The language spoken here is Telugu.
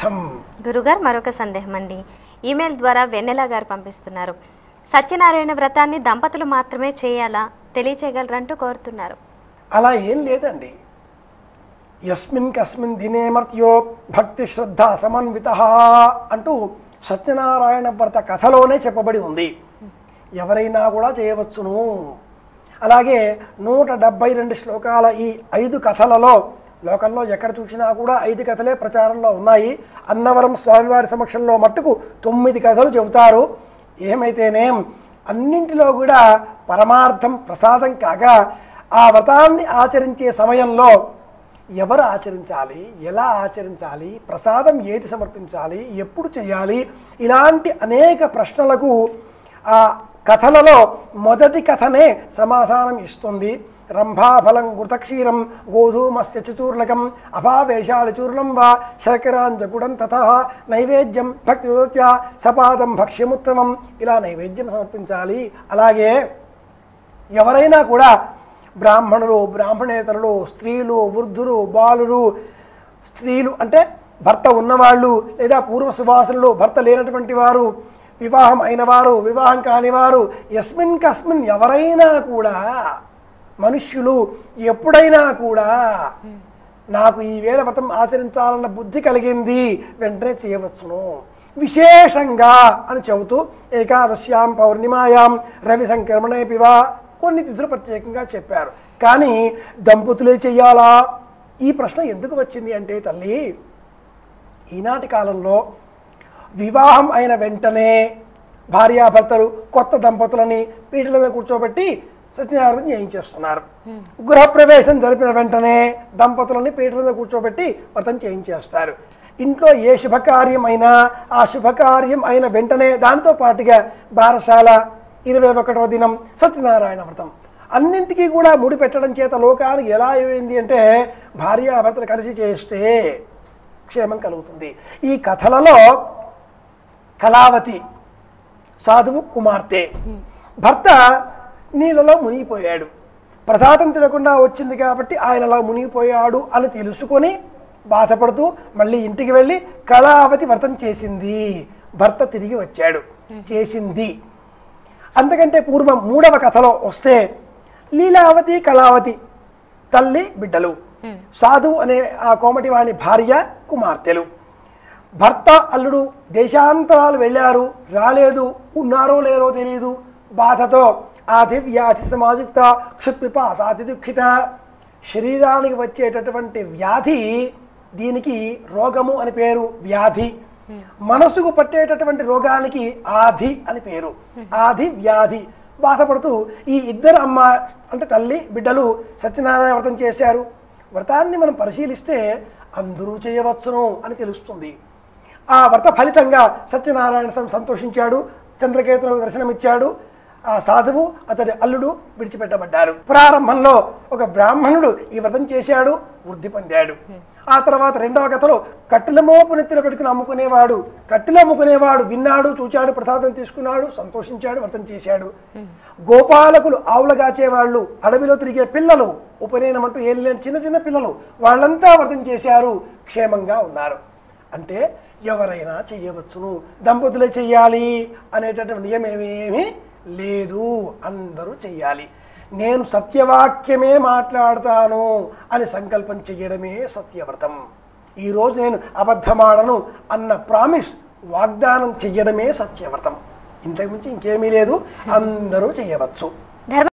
అర్థం గురుగారు మరొక సందేహం అండి ఈమెయిల్ ద్వారా వెన్నెల గారు పంపిస్తున్నారు సత్యనారాయణ వ్రతాన్ని దంపతులు మాత్రమే చేయాలా తెలియచేయగలరంటూ కోరుతున్నారు అలా ఏం లేదండి యస్మిన్ కస్మిన్ దినే మర్త్యో భక్తి శ్రద్ధ సమన్విత అంటూ సత్యనారాయణ వ్రత కథలోనే చెప్పబడి ఉంది ఎవరైనా కూడా చేయవచ్చును అలాగే నూట డెబ్బై రెండు శ్లోకాల ఈ ఐదు కథలలో లోకంలో ఎక్కడ చూసినా కూడా ఐదు కథలే ప్రచారంలో ఉన్నాయి అన్నవరం స్వామివారి సమక్షంలో మట్టుకు తొమ్మిది కథలు చెబుతారు ఏమైతేనేం అన్నింటిలో కూడా పరమార్థం ప్రసాదం కాగా ఆ వ్రతాన్ని ఆచరించే సమయంలో ఎవరు ఆచరించాలి ఎలా ఆచరించాలి ప్రసాదం ఏది సమర్పించాలి ఎప్పుడు చేయాలి ఇలాంటి అనేక ప్రశ్నలకు ఆ కథలలో మొదటి కథనే సమాధానం ఇస్తుంది రంభాఫలం గుతక్షీరం గోధూమస్య చతూర్ణకం అభావేశాలి చూర్ణం వా శర్కరాంజగుడం తథ నైవేద్యం భక్తి సపాదం భక్ష్యముత్తమం ఇలా నైవేద్యం సమర్పించాలి అలాగే ఎవరైనా కూడా బ్రాహ్మణులు బ్రాహ్మణేతరులు స్త్రీలు వృద్ధులు బాలురు స్త్రీలు అంటే భర్త ఉన్నవాళ్ళు లేదా పూర్వ సువాసనలు భర్త లేనటువంటి వారు వివాహం అయిన వారు వివాహం కాని వారు యస్మిన్ కస్మిన్ ఎవరైనా కూడా మనుష్యులు ఎప్పుడైనా కూడా నాకు ఈ వేళ వ్రతం ఆచరించాలన్న బుద్ధి కలిగింది వెంటనే చేయవచ్చును విశేషంగా అని చెబుతూ ఏకాదశ్యాం పౌర్ణిమాయాం రవి సంక్రమణే పివా కొన్ని తిథులు ప్రత్యేకంగా చెప్పారు కానీ దంపతులే చెయ్యాలా ఈ ప్రశ్న ఎందుకు వచ్చింది అంటే తల్లి ఈనాటి కాలంలో వివాహం అయిన వెంటనే భార్యాభర్తలు కొత్త దంపతులని పీటల మీద కూర్చోబెట్టి సత్యనారాయణ చేయించేస్తున్నారు గృహప్రవేశం జరిపిన వెంటనే దంపతులని పీటల మీద కూర్చోబెట్టి వ్రతం చేయించేస్తారు ఇంట్లో ఏ శుభకార్యం అయినా ఆ శుభకార్యం అయిన వెంటనే దానితో పాటుగా బారసాల ఇరవై ఒకటవ దినం సత్యనారాయణ వ్రతం అన్నింటికీ కూడా ముడి పెట్టడం చేత లోకానికి ఎలా అయింది అంటే భార్యాభర్తలు కలిసి చేస్తే క్షేమం కలుగుతుంది ఈ కథలలో కళావతి సాధువు కుమార్తె భర్త నీళ్ళలో మునిగిపోయాడు ప్రసాదం తినకుండా వచ్చింది కాబట్టి ఆయన అలా మునిగిపోయాడు అని తెలుసుకొని బాధపడుతూ మళ్ళీ ఇంటికి వెళ్ళి కళావతి వ్రతం చేసింది భర్త తిరిగి వచ్చాడు చేసింది అంతకంటే పూర్వం మూడవ కథలో వస్తే లీలావతి కళావతి తల్లి బిడ్డలు సాధువు అనే ఆ కోమటివాణి భార్య కుమార్తెలు భర్త అల్లుడు దేశాంతరాలు వెళ్ళారు రాలేదు ఉన్నారో లేరో తెలియదు బాధతో ఆది వ్యాధి సమాయుక్త క్షుత్పిపాసాతి దుఃఖిత శరీరానికి వచ్చేటటువంటి వ్యాధి దీనికి రోగము అని పేరు వ్యాధి మనసుకు పట్టేటటువంటి రోగానికి ఆది అని పేరు ఆది వ్యాధి బాధపడుతూ ఈ ఇద్దరు అమ్మ అంటే తల్లి బిడ్డలు సత్యనారాయణ వ్రతం చేశారు వ్రతాన్ని మనం పరిశీలిస్తే అందరూ చేయవచ్చును అని తెలుస్తుంది ఆ వ్రత ఫలితంగా సత్యనారాయణ స్వామి సంతోషించాడు చంద్రకేతులకు దర్శనమిచ్చాడు ఆ సాధువు అతడి అల్లుడు విడిచిపెట్టబడ్డారు ప్రారంభంలో ఒక బ్రాహ్మణుడు ఈ వ్రతం చేశాడు వృద్ధి పొందాడు ఆ తర్వాత రెండవ కథలో కట్టెల మోపు నెత్తిన పెట్టుకుని అమ్ముకునేవాడు కట్టెలు అమ్ముకునేవాడు విన్నాడు చూచాడు ప్రసాదం తీసుకున్నాడు సంతోషించాడు వ్రతం చేశాడు గోపాలకులు ఆవులు కాచేవాళ్ళు అడవిలో తిరిగే పిల్లలు ఉపనయనం అంటూ ఏం లేని చిన్న చిన్న పిల్లలు వాళ్ళంతా వ్రతం చేశారు క్షేమంగా ఉన్నారు అంటే ఎవరైనా చెయ్యవచ్చును దంపతులే చెయ్యాలి అనేటటువంటి నియమేమీ లేదు అందరూ చెయ్యాలి నేను సత్యవాక్యమే మాట్లాడతాను అని సంకల్పం చెయ్యడమే సత్యవ్రతం ఈరోజు నేను అబద్ధమాడను అన్న ప్రామిస్ వాగ్దానం చెయ్యడమే సత్యవ్రతం ఇంతకుమించి ఇంకేమీ లేదు అందరూ చెయ్యవచ్చు ధర్మ